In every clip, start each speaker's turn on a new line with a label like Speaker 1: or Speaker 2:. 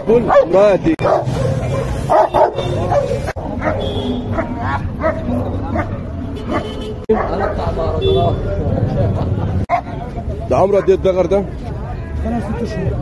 Speaker 1: بول عمرها قد ايه؟
Speaker 2: انا بتاع مهرجانات
Speaker 1: ده عمره قد ايه الدغر ده؟
Speaker 3: سنه وست شهور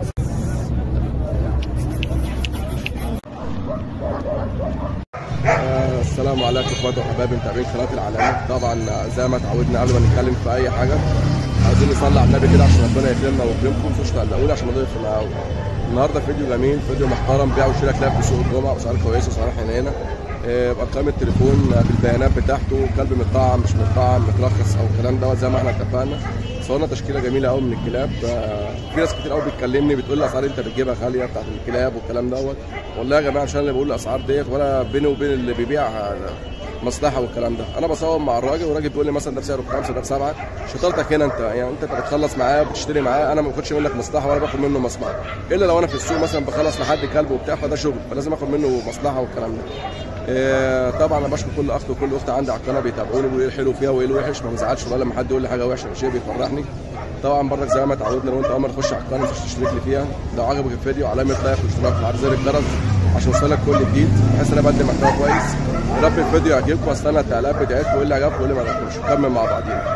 Speaker 1: آه، السلام عليكم اخواتي وحبايبي متابعين قناه العالمي طبعا آه، زي ما اتعودنا قبل ما نتكلم في اي حاجه عايزين نصلي على النبي كده عشان ربنا يكرمنا ويكرمكم مش تقلقوني عشان نضيف معاهم النهارده فيديو جميل فيديو محترم بيع وشراء كلاب في سوق الجمعه اسعار كويسه اسعار حنينه آه، بارقام التليفون آه، بالبيانات بتاعته كلب متطعم مش متطعم مترخص او الكلام دوت زي ما احنا اتفقنا صورنا تشكيله جميله قوي من الكلاب آه، في ناس كتير قوي بتكلمني بتقول لي اسعار انت بتجيبها غاليه بتاعت الكلاب والكلام دوت والله يا جماعه مش انا اللي بقول الاسعار ديت ولا بيني وبين اللي بيبيعها مصلحه والكلام ده انا بصور مع الراجل والراجل بيقول لي مثلا ده بسعره بخمسه ده بسبعه شطارتك هنا انت يعني انت بتخلص معاه بتشتري معاه انا ما باخدش منك مصلحه ولا باخد منه مصلحه الا لو انا في السوق مثلا بخلص لحد كلب وبتاع فده شغل فلازم اخد منه مصلحه والكلام ده إيه طبعا انا بشكر كل اخت وكل اخت عندي على القناه بيتابعوني بيقولوا ايه الحلو فيها وايه الوحش ما بزعلش ولا لما حد يقول لي حاجه وحشه شيء بيفرحني طبعا برضك زي ما اتعودنا لو انت اول مره تخش على القناه مش تشترك لي فيها لو عجبك الفيديو علامه لايك واشتراك وعلى زر الجرس عشان يوصلك كل جديد بحيث ان انا بقدم محتوى كويس يا رب الفيديو يعجبكم واستنى التعليقات بتاعتكم وايه اللي عجبكم وايه اللي ما عجبكمش نكمل مع بعضينا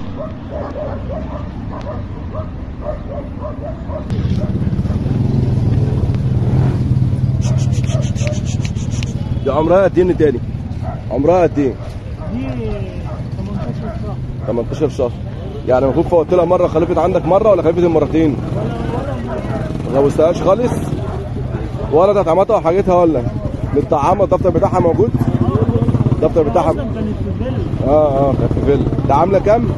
Speaker 1: دي عمرها قد ايه تاني؟ عمرها قد ايه؟
Speaker 3: دي 18 شهر
Speaker 1: 18 شهر يعني المفروض فوتت لها مره خلفت عندك مره ولا خلفت المرتين؟ ما جوزتهاش خالص؟ ولا تطعيماتها وحاجتها ولا؟ للطعام الدفتر بتاعها موجود؟ الدفتر بتاعها
Speaker 3: اصلا كانت في فيلا
Speaker 1: اه اه كانت في فيلا ده عامله كام؟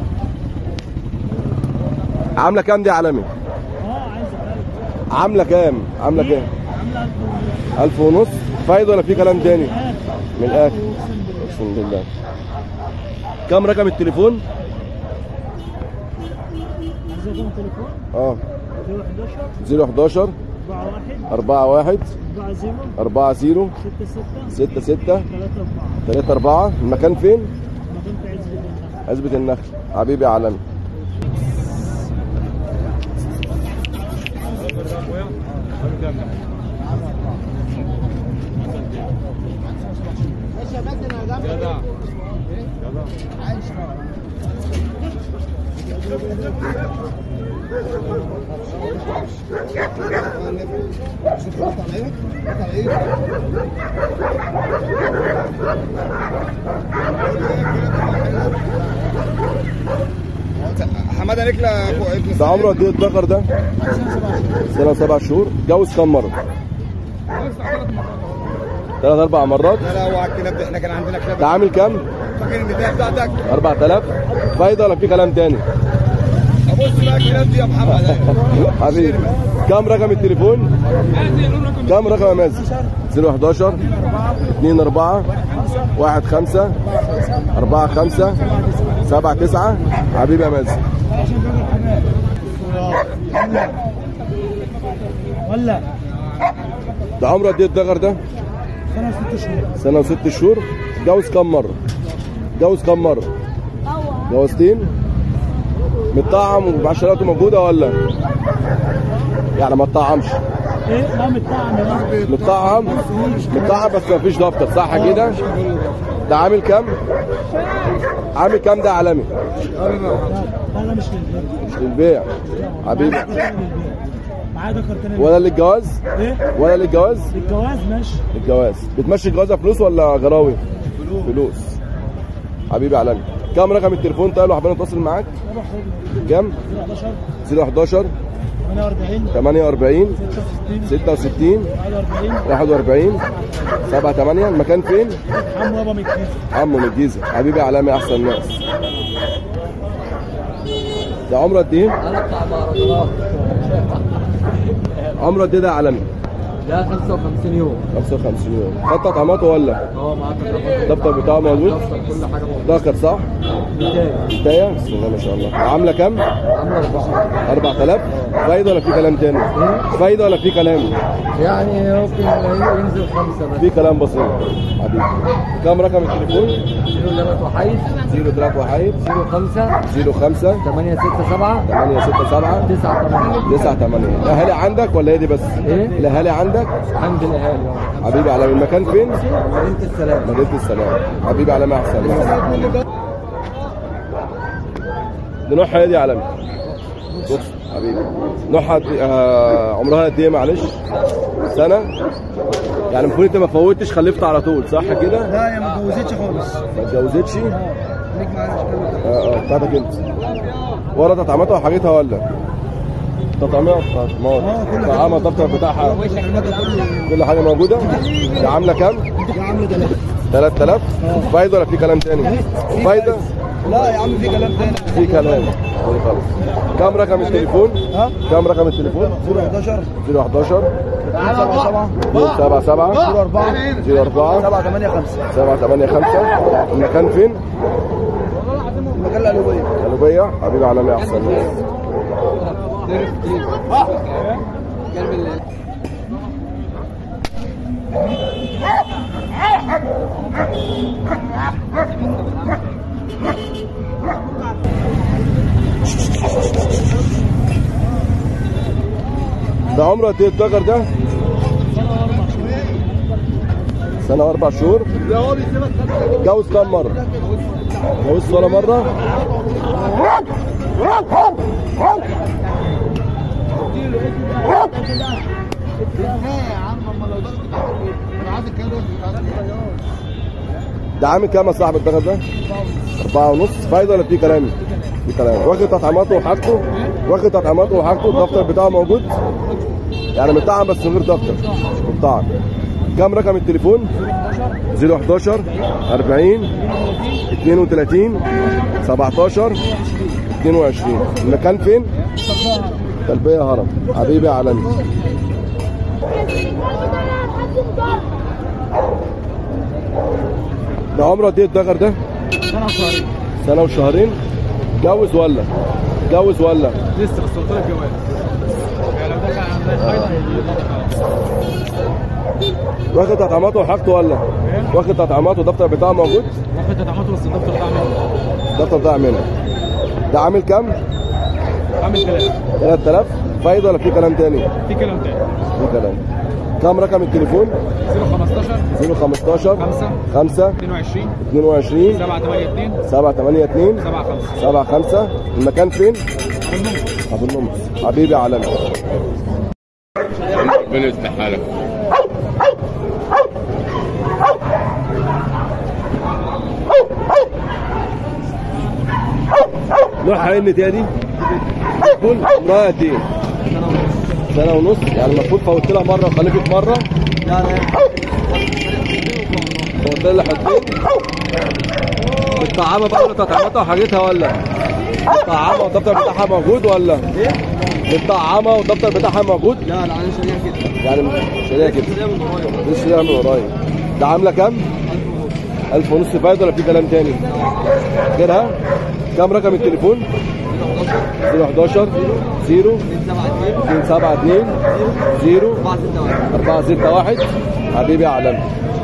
Speaker 1: عامله كام دي يا عالمي؟
Speaker 3: اه عايزه قلب
Speaker 1: عامله كام؟ عامله كام؟
Speaker 3: عامله 1000
Speaker 1: ألف ونص فايدة ولا في كلام تاني؟ من الآخر
Speaker 3: اقسم بالله
Speaker 1: اقسم بالله كم رقم التليفون؟
Speaker 3: عايزه رقم تليفون
Speaker 1: اه
Speaker 3: 011
Speaker 1: 011
Speaker 3: 41
Speaker 1: 41
Speaker 3: 40
Speaker 1: 40
Speaker 3: 66
Speaker 1: 66
Speaker 3: 34
Speaker 1: 3 4 المكان فين؟
Speaker 3: مكان في عزبة النخل
Speaker 1: عزبة النخل حبيبي يا عالمي
Speaker 4: حماده عليك لا ابن
Speaker 1: ده عمره قد ايه الذكر ده؟ سنة وسبع شهور جوز كم مرة؟ ثلاث أربع مرات
Speaker 4: لا لا هو على الكلاب ده احنا كان عندنا كلاب
Speaker 1: ده عامل كام؟
Speaker 4: فاكر ان ده بتاعتك
Speaker 1: 4000 فايدة ولا في كلام تاني؟
Speaker 4: ابص بقى الكلاب دي يا محمد
Speaker 1: حبيبي كم رقم التليفون؟ كم رقم يا مازن؟ 011 2 4 1 5 4 5 7 9 حبيبي يا مازن
Speaker 3: ولا
Speaker 1: ده عمره قد ايه الدغر ده؟
Speaker 3: سنه وست شهور
Speaker 1: سنة وست شهور جوز كم مرة؟ جوز كم مرة؟ جوزتين؟ متطعم ومعشراته موجودة ولا؟ يعني ما تطعمش
Speaker 3: ايه لا متطعم يا رب
Speaker 1: متطعم متطعم بس ما فيش دفتر صح كده؟ ده عامل كام؟ عامل كام ده عالمي؟
Speaker 3: لا لا مش للبيع
Speaker 1: مش للبيع حبيبي
Speaker 3: معايا ذكر تاني
Speaker 1: ولا للجواز؟
Speaker 3: ايه
Speaker 1: ولا للجواز؟
Speaker 3: الجواز ماشي
Speaker 1: الجواز بتمشي الجوازة فلوس ولا غراوي؟ فلوس حبيبي عالمي كم رقم التليفون طيب لو حابين نتواصل معاك؟ كم؟
Speaker 3: 11
Speaker 1: 011
Speaker 3: 48
Speaker 1: 48
Speaker 3: 66
Speaker 1: 66
Speaker 3: 41
Speaker 1: 41 7 8 المكان فين؟
Speaker 3: عم بابا متكيف
Speaker 1: عمو من الجيزه حبيبي عالمي احسن ناس ده عمره قد ايه؟
Speaker 2: انا بتاع مهرجانات
Speaker 1: عمره قد ايه ده يا عالمي؟
Speaker 2: ده 55 يوم
Speaker 1: 55 يوم خد تطعيماته ولا؟
Speaker 2: اه معاك
Speaker 1: الدفتر بتاعه موجود؟
Speaker 2: دفتر كل حاجه موجوده
Speaker 1: ذكر صح؟
Speaker 2: بدايه
Speaker 1: بدايه بسم الله ما شاء الله عامله كام؟
Speaker 2: عامله 4
Speaker 1: 4000 فايده ولا في كلام تاني؟ فايده ولا في كلام؟
Speaker 2: يعني ممكن ينزل خمسة بس
Speaker 1: في كلام بسيط حبيبي كم رقم التليفون؟
Speaker 2: زيرو ثلاث وحيد
Speaker 1: 03 وحيد
Speaker 2: زيرو خمسة
Speaker 1: 05
Speaker 2: ثمانية ستة سبعة
Speaker 1: 867
Speaker 2: تسعة ثمانية
Speaker 1: 98 الاهالي عندك ولا هي دي بس؟
Speaker 2: إيه؟
Speaker 1: الاهالي عندك
Speaker 2: عند الأهالي آه.
Speaker 1: حبيبي على المكان فين؟
Speaker 2: مدينة السلام
Speaker 1: مدينه السلام حبيبي على ما احسن نوعها ايه دي يا علامه؟ بص حبيبي نوعها قد- آه عمرها قد ايه معلش؟ سنه؟ يعني المفروض انت ما فوتش خلفت على طول صح كده؟
Speaker 3: لا هي ما اتجوزتش خالص
Speaker 1: ما اتجوزتش؟
Speaker 3: ليك معانا اشكال
Speaker 1: اه اه بتاعتك انت ورا تطعيماتها وحاجتها ولا؟ تطعيمات تطعيمات
Speaker 3: اه، كل حاجة.
Speaker 1: طعامها الدفتر بتاعها كل حاجه موجوده دي عامله كام؟
Speaker 3: دي عامله ثلاثة
Speaker 1: 3000 فايده ولا في كلام تاني؟ فايده
Speaker 3: لا يا عم في كلام تاني
Speaker 1: في كلام طيب خلاص كم رقم التليفون؟
Speaker 3: ها
Speaker 1: كم رقم التليفون؟
Speaker 3: 011
Speaker 1: 011
Speaker 3: 77
Speaker 1: 277
Speaker 3: 04
Speaker 1: 04
Speaker 3: 785
Speaker 1: 785 المكان فين؟
Speaker 3: المكان القلوبية
Speaker 1: قلوبية حبيبي عالمي أحسن ناس ده عمره قد ايه الدجر ده؟ سنة وأربع شهور جوز كام مرة؟ جوز ولا مرة؟ ده عامل كام يا صاحب الدجر ده؟ أربعة ونص فايدة ولا في كلام؟ في كلام واخد تطعيماته وحاجته واخد تطعيماته وحاجته الدفتر بتاعه موجود يعني مطعم بس من غير دفتر مش مطعم كام رقم التليفون؟ 011 40 32 17 22 المكان فين؟ تلبية هرم حبيبي يا عالمي ده عمره قد ايه الدغر ده؟
Speaker 3: سنة وشهرين
Speaker 1: سنة وشهرين جوز ولا؟ جوز ولا؟
Speaker 3: لسه بس قلت لك جواز يعني لو ده كان عندنا
Speaker 1: واخد تطعيماته وحاجته ولا؟ واخد تطعيماته الدفتر بتاعه موجود؟
Speaker 3: واخد تطعيماته بس الدكتور بتاع منه
Speaker 1: الدفتر بتاعه منه ده عامل كام؟
Speaker 3: عامل ثلاثة
Speaker 1: 3000 فايدة ولا في كلام تاني؟
Speaker 3: في كلام تاني
Speaker 1: في كلام كام رقم التليفون؟
Speaker 3: 015
Speaker 1: 015
Speaker 3: 5
Speaker 1: 5
Speaker 3: 22
Speaker 1: 22
Speaker 3: 782
Speaker 1: 782
Speaker 3: 75
Speaker 1: 75 المكان فين؟ ابو النمر حبيبي عالمي
Speaker 5: ربنا يصلح حالك
Speaker 1: نوعها ايه النتايه دي؟ كل عمرها قد ايه؟ سنة ونص يعني المفروض فوتت لها مرة وخلفت مرة
Speaker 2: لا لا
Speaker 1: فوتت لها حاجتين الطعامة بقى ولا تطعيماتها وحاجتها ولا؟ الطعامة والدفتر بتاعها موجود ولا؟ الطعامة والدفتر بتاعها موجود؟
Speaker 2: لا لا انا شريح كده
Speaker 1: يعني شاريها كده
Speaker 2: شريح من قريب
Speaker 1: لسه شاريها من قريب ده عاملة كام؟ ألف ونص فايدة ولا في كلام تاني؟ غيرها؟ كام رقم التليفون؟ 011 0 272 0 461 حبيبي يا عالمي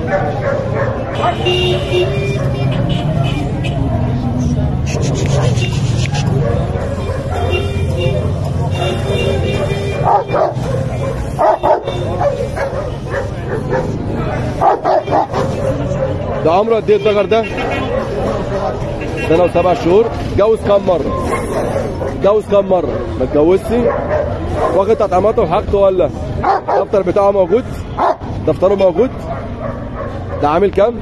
Speaker 1: ده عمره قد ايه الدجر ده؟ سنة وسبع شهور اتجوز كام مرة؟ اتجوز كام مرة؟ ما اتجوزش؟ واخد تطعيماته وحاجته ولا؟ الدفتر بتاعه موجود؟ دفتره موجود؟ ده عامل كام؟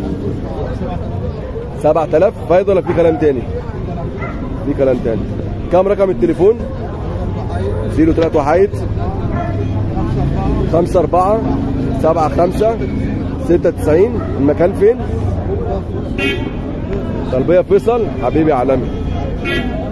Speaker 1: 7000 فايض ولا في كلام تاني؟ في كلام تاني كام رقم التليفون؟ 03 وحيد 5 4 7 5 96 المكان فين؟ طلبية فيصل حبيبي عالمي